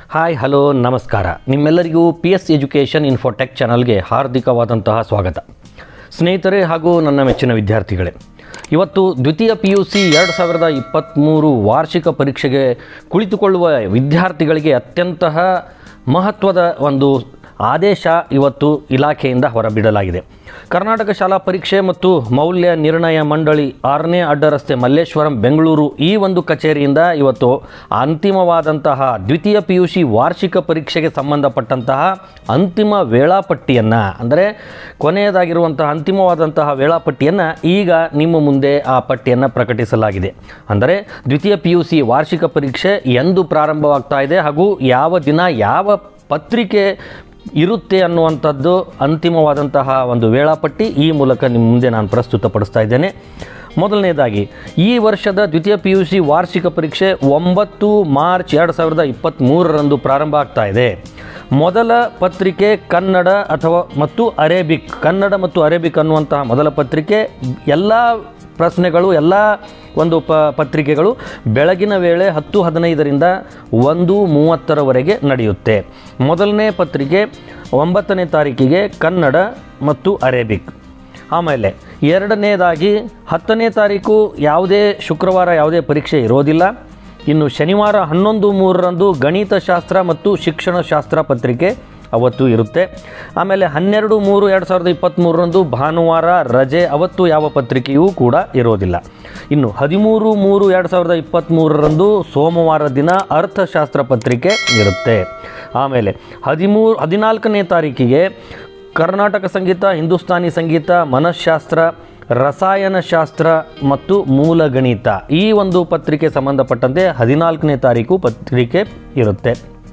hi hello ನಮಸ್ಕಾರ ನಿಮ್ಮೆಲ್ಲರಿಗೂ P S education Infotech ಚಾನಲ್ಗೆ ಹಾರ್ದಿಕವಾದಂತಹ ಸ್ವಾಗತ ಸ್ನೇಹಿತರೆ ಹಾಗೂ ನನ್ನ ಮೆಚ್ಚಿನ ವಿದ್ಯಾರ್ಥಿಗಳೇ ಇವತ್ತು ದ್ವಿತೀಯ ಪಿ ಯು ಸಿ ಎರಡು ಸಾವಿರದ ಇಪ್ಪತ್ತ್ಮೂರು ವಾರ್ಷಿಕ ಪರೀಕ್ಷೆಗೆ ಕುಳಿತುಕೊಳ್ಳುವ ವಿದ್ಯಾರ್ಥಿಗಳಿಗೆ ಅತ್ಯಂತಹ ಮಹತ್ವದ ಒಂದು ಆದೇಶ ಇವತ್ತು ಇಲಾಖೆಯಿಂದ ಹೊರಬಿಡಲಾಗಿದೆ ಕರ್ನಾಟಕ ಶಾಲಾ ಪರೀಕ್ಷೆ ಮತ್ತು ಮೌಲ್ಯ ನಿರ್ಣಯ ಮಂಡಳಿ ಆರನೇ ಅಡ್ಡ ರಸ್ತೆ ಮಲ್ಲೇಶ್ವರಂ ಬೆಂಗಳೂರು ಈ ಒಂದು ಕಚೇರಿಯಿಂದ ಇವತ್ತು ಅಂತಿಮವಾದಂತಹ ದ್ವಿತೀಯ ಪಿ ಯು ಸಿ ವಾರ್ಷಿಕ ಪರೀಕ್ಷೆಗೆ ಸಂಬಂಧಪಟ್ಟಂತಹ ಅಂತಿಮ ವೇಳಾಪಟ್ಟಿಯನ್ನು ಅಂದರೆ ಕೊನೆಯದಾಗಿರುವಂತಹ ಅಂತಿಮವಾದಂತಹ ವೇಳಾಪಟ್ಟಿಯನ್ನು ಈಗ ನಿಮ್ಮ ಮುಂದೆ ಆ ಪಟ್ಟಿಯನ್ನು ಪ್ರಕಟಿಸಲಾಗಿದೆ ಅಂದರೆ ದ್ವಿತೀಯ ಪಿ ಯು ಸಿ ವಾರ್ಷಿಕ ಪರೀಕ್ಷೆ ಎಂದು ಪ್ರಾರಂಭವಾಗ್ತಾ ಇದೆ ಹಾಗೂ ಯಾವ ದಿನ ಯಾವ ಪತ್ರಿಕೆ ಇರುತ್ತೆ ಅನ್ನುವಂಥದ್ದು ಅಂತಿಮವಾದಂತಹ ಒಂದು ವೇಳಾಪಟ್ಟಿ ಈ ಮೂಲಕ ನಿಮ್ಮ ಮುಂದೆ ನಾನು ಪ್ರಸ್ತುತಪಡಿಸ್ತಾ ಇದ್ದೇನೆ ಮೊದಲನೇದಾಗಿ ಈ ವರ್ಷದ ದ್ವಿತೀಯ ಪಿ ಯು ಸಿ ವಾರ್ಷಿಕ ಪರೀಕ್ಷೆ ಒಂಬತ್ತು ಮಾರ್ಚ್ ಎರಡು ಸಾವಿರದ ಇಪ್ಪತ್ತ್ಮೂರರಂದು ಪ್ರಾರಂಭ ಆಗ್ತಾ ಇದೆ ಮೊದಲ ಪತ್ರಿಕೆ ಕನ್ನಡ ಅಥವಾ ಮತ್ತು ಅರೇಬಿಕ್ ಕನ್ನಡ ಮತ್ತು ಅರೇಬಿಕ್ ಅನ್ನುವಂತಹ ಮೊದಲ ಪತ್ರಿಕೆ ಎಲ್ಲ ಪ್ರಶ್ನೆಗಳು ಎಲ್ಲ ಒಂದು ಪ ಪತ್ರಿಕೆಗಳು ಬೆಳಗಿನ ವೇಳೆ ಹತ್ತು ಹದಿನೈದರಿಂದ ಒಂದು ಮೂವತ್ತರವರೆಗೆ ನಡೆಯುತ್ತೆ ಮೊದಲನೇ ಪತ್ರಿಕೆ ಒಂಬತ್ತನೇ ತಾರೀಕಿಗೆ ಕನ್ನಡ ಮತ್ತು ಅರೇಬಿಕ್ ಆಮೇಲೆ ಎರಡನೇದಾಗಿ ಹತ್ತನೇ ತಾರೀಕು ಯಾವುದೇ ಶುಕ್ರವಾರ ಯಾವುದೇ ಪರೀಕ್ಷೆ ಇರೋದಿಲ್ಲ ಇನ್ನು ಶನಿವಾರ ಹನ್ನೊಂದು ಮೂರರಂದು ಗಣಿತಶಾಸ್ತ್ರ ಮತ್ತು ಶಿಕ್ಷಣಶಾಸ್ತ್ರ ಪತ್ರಿಕೆ ಅವತ್ತು ಇರುತ್ತೆ ಆಮೇಲೆ ಹನ್ನೆರಡು ಮೂರು ಎರಡು ಸಾವಿರದ ಇಪ್ಪತ್ತ್ಮೂರರಂದು ಭಾನುವಾರ ರಜೆ ಅವತ್ತು ಯಾವ ಪತ್ರಿಕೆಯೂ ಕೂಡ ಇರೋದಿಲ್ಲ ಇನ್ನು ಹದಿಮೂರು ಮೂರು ಎರಡು ಸಾವಿರದ ಇಪ್ಪತ್ತ್ಮೂರರಂದು ಸೋಮವಾರ ದಿನ ಅರ್ಥಶಾಸ್ತ್ರ ಪತ್ರಿಕೆ ಇರುತ್ತೆ ಆಮೇಲೆ ಹದಿಮೂರು ಹದಿನಾಲ್ಕನೇ ತಾರೀಕಿಗೆ ಕರ್ನಾಟಕ ಸಂಗೀತ ಹಿಂದೂಸ್ತಾನಿ ಸಂಗೀತ ಮನಃಶಾಸ್ತ್ರ ರಸಾಯನಶಾಸ್ತ್ರ ಮತ್ತು ಮೂಲ ಗಣಿತ ಈ ಒಂದು ಪತ್ರಿಕೆ ಸಂಬಂಧಪಟ್ಟಂತೆ ಹದಿನಾಲ್ಕನೇ ತಾರೀಕು ಪತ್ರಿಕೆ ಇರುತ್ತೆ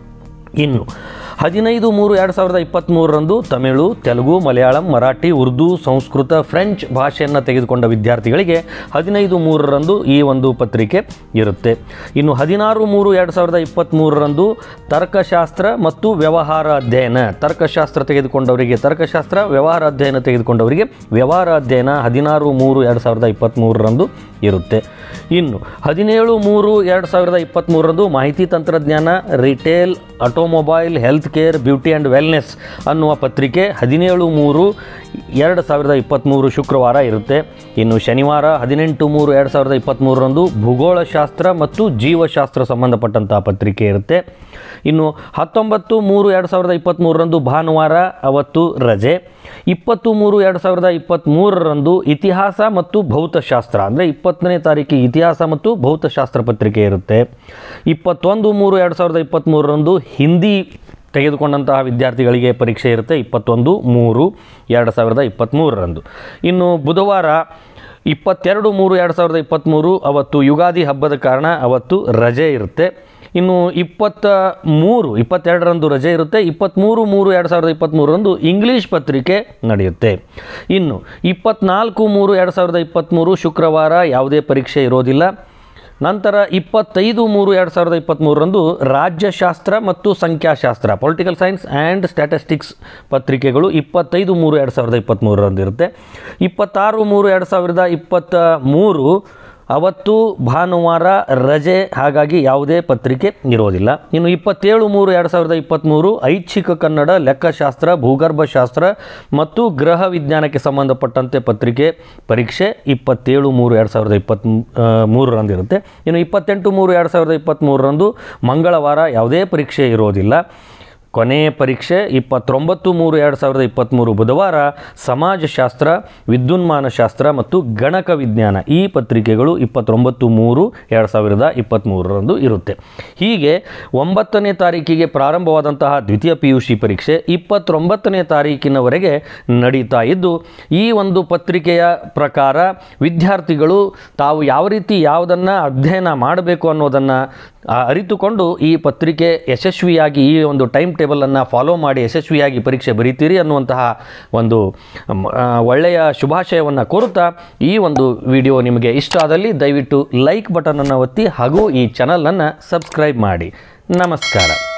ಇನ್ನು ಹದಿನೈದು ಮೂರು ಎರಡು ಸಾವಿರದ ಇಪ್ಪತ್ತ್ಮೂರರಂದು ತಮಿಳು ತೆಲುಗು ಮಲಯಾಳಂ ಮರಾಠಿ ಉರ್ದು ಸಂಸ್ಕೃತ ಫ್ರೆಂಚ್ ಭಾಷೆಯನ್ನು ತೆಗೆದುಕೊಂಡ ವಿದ್ಯಾರ್ಥಿಗಳಿಗೆ ಹದಿನೈದು ಮೂರರಂದು ಈ ಒಂದು ಪತ್ರಿಕೆ ಇರುತ್ತೆ ಇನ್ನು ಹದಿನಾರು ಮೂರು ಎರಡು ಸಾವಿರದ ಇಪ್ಪತ್ತ್ಮೂರರಂದು ತರ್ಕಶಾಸ್ತ್ರ ಮತ್ತು ವ್ಯವಹಾರ ಅಧ್ಯಯನ ತರ್ಕಶಾಸ್ತ್ರ ತೆಗೆದುಕೊಂಡವರಿಗೆ ತರ್ಕಶಾಸ್ತ್ರ ವ್ಯವಹಾರ ಅಧ್ಯಯನ ತೆಗೆದುಕೊಂಡವರಿಗೆ ವ್ಯವಹಾರ ಅಧ್ಯಯನ ಹದಿನಾರು ಮೂರು ಎರಡು ಸಾವಿರದ ಇಪ್ಪತ್ತ್ಮೂರರಂದು ಇರುತ್ತೆ ಇನ್ನು ಹದಿನೇಳು ಮೂರು ಎರಡು ಸಾವಿರದ ಇಪ್ಪತ್ತ್ಮೂರರಂದು ಮಾಹಿತಿ ತಂತ್ರಜ್ಞಾನ retail automobile health care beauty and wellness ಅನ್ನುವ ಪತ್ರಿಕೆ ಹದಿನೇಳು ಮೂರು ಎರಡು ಸಾವಿರದ ಇಪ್ಪತ್ತ್ಮೂರು ಶುಕ್ರವಾರ ಇರುತ್ತೆ ಇನ್ನು ಶನಿವಾರ ಹದಿನೆಂಟು ಮೂರು ಎರಡು ಸಾವಿರದ ಇಪ್ಪತ್ತ್ಮೂರರಂದು ಭೂಗೋಳಶಾಸ್ತ್ರ ಮತ್ತು ಜೀವಶಾಸ್ತ್ರ ಸಂಬಂಧಪಟ್ಟಂತಹ ಪತ್ರಿಕೆ ಇರುತ್ತೆ ಇನ್ನು ಹತ್ತೊಂಬತ್ತು ಮೂರು ಎರಡು ಸಾವಿರದ ಇಪ್ಪತ್ತ್ಮೂರರಂದು ಭಾನುವಾರ ಅವತ್ತು ರಜೆ ಇಪ್ಪತ್ತು ಮೂರು ಎರಡು ಸಾವಿರದ ಇಪ್ಪತ್ತ್ಮೂರರಂದು ಇತಿಹಾಸ ಮತ್ತು ಭೌತಶಾಸ್ತ್ರ ಅಂದರೆ ಇಪ್ಪತ್ತನೇ ತಾರೀಕಿಗೆ ಇತಿಹಾಸ ಮತ್ತು ಭೌತಶಾಸ್ತ್ರ ಪತ್ರಿಕೆ ಇರುತ್ತೆ ಇಪ್ಪತ್ತೊಂದು ಮೂರು ಎರಡು ಸಾವಿರದ ಇಪ್ಪತ್ತ್ಮೂರರಂದು ಹಿಂದಿ ತೆಗೆದುಕೊಂಡಂತಹ ವಿದ್ಯಾರ್ಥಿಗಳಿಗೆ ಪರೀಕ್ಷೆ ಇರುತ್ತೆ ಇಪ್ಪತ್ತೊಂದು ಮೂರು ಎರಡು ಸಾವಿರದ ಇಪ್ಪತ್ತ್ಮೂರರಂದು ಇನ್ನು ಬುಧವಾರ ಇಪ್ಪತ್ತೆರಡು ಮೂರು ಎರಡು ಸಾವಿರದ ಇಪ್ಪತ್ತ್ಮೂರು ಅವತ್ತು ಯುಗಾದಿ ಹಬ್ಬದ ಕಾರಣ ಅವತ್ತು ರಜೆ ಇರುತ್ತೆ ಇನ್ನು ಇಪ್ಪತ್ತ ಮೂರು ಇಪ್ಪತ್ತೆರಡರಂದು ರಜೆ ಇರುತ್ತೆ ಇಪ್ಪತ್ತ್ಮೂರು ಮೂರು ಎರಡು ಸಾವಿರದ ಇಪ್ಪತ್ತ್ಮೂರರಂದು ಇಂಗ್ಲೀಷ್ ಪತ್ರಿಕೆ ನಡೆಯುತ್ತೆ ಇನ್ನು ಇಪ್ಪತ್ನಾಲ್ಕು ಮೂರು ಎರಡು ಸಾವಿರದ ಇಪ್ಪತ್ತ್ಮೂರು ಶುಕ್ರವಾರ ಯಾವುದೇ ಪರೀಕ್ಷೆ ಇರೋದಿಲ್ಲ ನಂತರ ಇಪ್ಪತ್ತೈದು ಮೂರು ಎರಡು ಸಾವಿರದ ಇಪ್ಪತ್ತ್ಮೂರರಂದು ರಾಜ್ಯಶಾಸ್ತ್ರ ಮತ್ತು ಸಂಖ್ಯಾಶಾಸ್ತ್ರ ಪೊಲಿಟಿಕಲ್ ಸೈನ್ಸ್ ಆ್ಯಂಡ್ ಸ್ಟ್ಯಾಟಿಸ್ಟಿಕ್ಸ್ ಪತ್ರಿಕೆಗಳು ಇಪ್ಪತ್ತೈದು ಮೂರು ಎರಡು ಸಾವಿರದ ಇಪ್ಪತ್ತ್ಮೂರರಂದು ಇರುತ್ತೆ ಇಪ್ಪತ್ತಾರು ಮೂರು ಎರಡು ಸಾವಿರದ ಇಪ್ಪತ್ತ ಮೂರು ಅವತ್ತು ಭಾನುವಾರ ರಜೆ ಹಾಗಾಗಿ ಯಾವುದೇ ಪತ್ರಿಕೆ ಇರೋದಿಲ್ಲ ಇನ್ನು ಇಪ್ಪತ್ತೇಳು ಮೂರು ಎರಡು ಸಾವಿರದ ಇಪ್ಪತ್ತ್ಮೂರು ಐಚ್ಛಿಕ ಕನ್ನಡ ಲೆಕ್ಕಶಾಸ್ತ್ರ ಭೂಗರ್ಭಶಾಸ್ತ್ರ ಮತ್ತು ಗೃಹ ವಿಜ್ಞಾನಕ್ಕೆ ಸಂಬಂಧಪಟ್ಟಂತೆ ಪತ್ರಿಕೆ ಪರೀಕ್ಷೆ ಇಪ್ಪತ್ತೇಳು ಮೂರು ಎರಡು ಸಾವಿರದ ಇಪ್ಪತ್ತ್ ಮೂರರಂದು ಇರುತ್ತೆ ಇನ್ನು ಇಪ್ಪತ್ತೆಂಟು ಮೂರು ಎರಡು ಸಾವಿರದ ಇಪ್ಪತ್ತ್ಮೂರರಂದು ಮಂಗಳವಾರ ಯಾವುದೇ ಪರೀಕ್ಷೆ ಇರೋದಿಲ್ಲ ಕೊನೆಯ ಪರೀಕ್ಷೆ ಇಪ್ಪತ್ತೊಂಬತ್ತು ಮೂರು ಎರಡು ಸಾವಿರದ ಇಪ್ಪತ್ತ್ಮೂರು ಬುಧವಾರ ಸಮಾಜಶಾಸ್ತ್ರ ವಿದ್ಯುನ್ಮಾನ ಶಾಸ್ತ್ರ ಮತ್ತು ಗಣಕ ವಿಜ್ಞಾನ ಈ ಪತ್ರಿಕೆಗಳು ಇಪ್ಪತ್ತೊಂಬತ್ತು ಮೂರು ಎರಡು ಸಾವಿರದ ಇಪ್ಪತ್ತ್ಮೂರರಂದು ಇರುತ್ತೆ ಹೀಗೆ ಒಂಬತ್ತನೇ ತಾರೀಕಿಗೆ ಪ್ರಾರಂಭವಾದಂತಹ ದ್ವಿತೀಯ ಪಿ ಯು ಸಿ ಪರೀಕ್ಷೆ ಇಪ್ಪತ್ತೊಂಬತ್ತನೇ ತಾರೀಕಿನವರೆಗೆ ನಡೀತಾ ಇದ್ದು ಈ ಒಂದು ಪತ್ರಿಕೆಯ ಪ್ರಕಾರ ವಿದ್ಯಾರ್ಥಿಗಳು ತಾವು ಯಾವ ರೀತಿ ಯಾವುದನ್ನು ಅಧ್ಯಯನ ಮಾಡಬೇಕು ಅನ್ನೋದನ್ನು ಅರಿತುಕೊಂಡು ಈ ಪತ್ರಿಕೆ ಯಶಸ್ವಿಯಾಗಿ ಈ ಒಂದು ಟೈಮ್ ಟೇಬಲನ್ನು ಫಾಲೋ ಮಾಡಿ ಯಶಸ್ವಿಯಾಗಿ ಪರೀಕ್ಷೆ ಬರೀತೀರಿ ಅನ್ನುವಂತಹ ಒಂದು ಮ್, ಆ, ಒಳ್ಳೆಯ ಶುಭಾಶಯವನ್ನು ಕೋರುತ್ತಾ ಈ ಒಂದು ವಿಡಿಯೋ ನಿಮಗೆ ಇಷ್ಟ ಆದಲ್ಲಿ ದಯವಿಟ್ಟು ಲೈಕ್ ಬಟನನ್ನು ಒತ್ತಿ ಹಾಗೂ ಈ ಚಾನಲನ್ನು ಸಬ್ಸ್ಕ್ರೈಬ್ ಮಾಡಿ ನಮಸ್ಕಾರ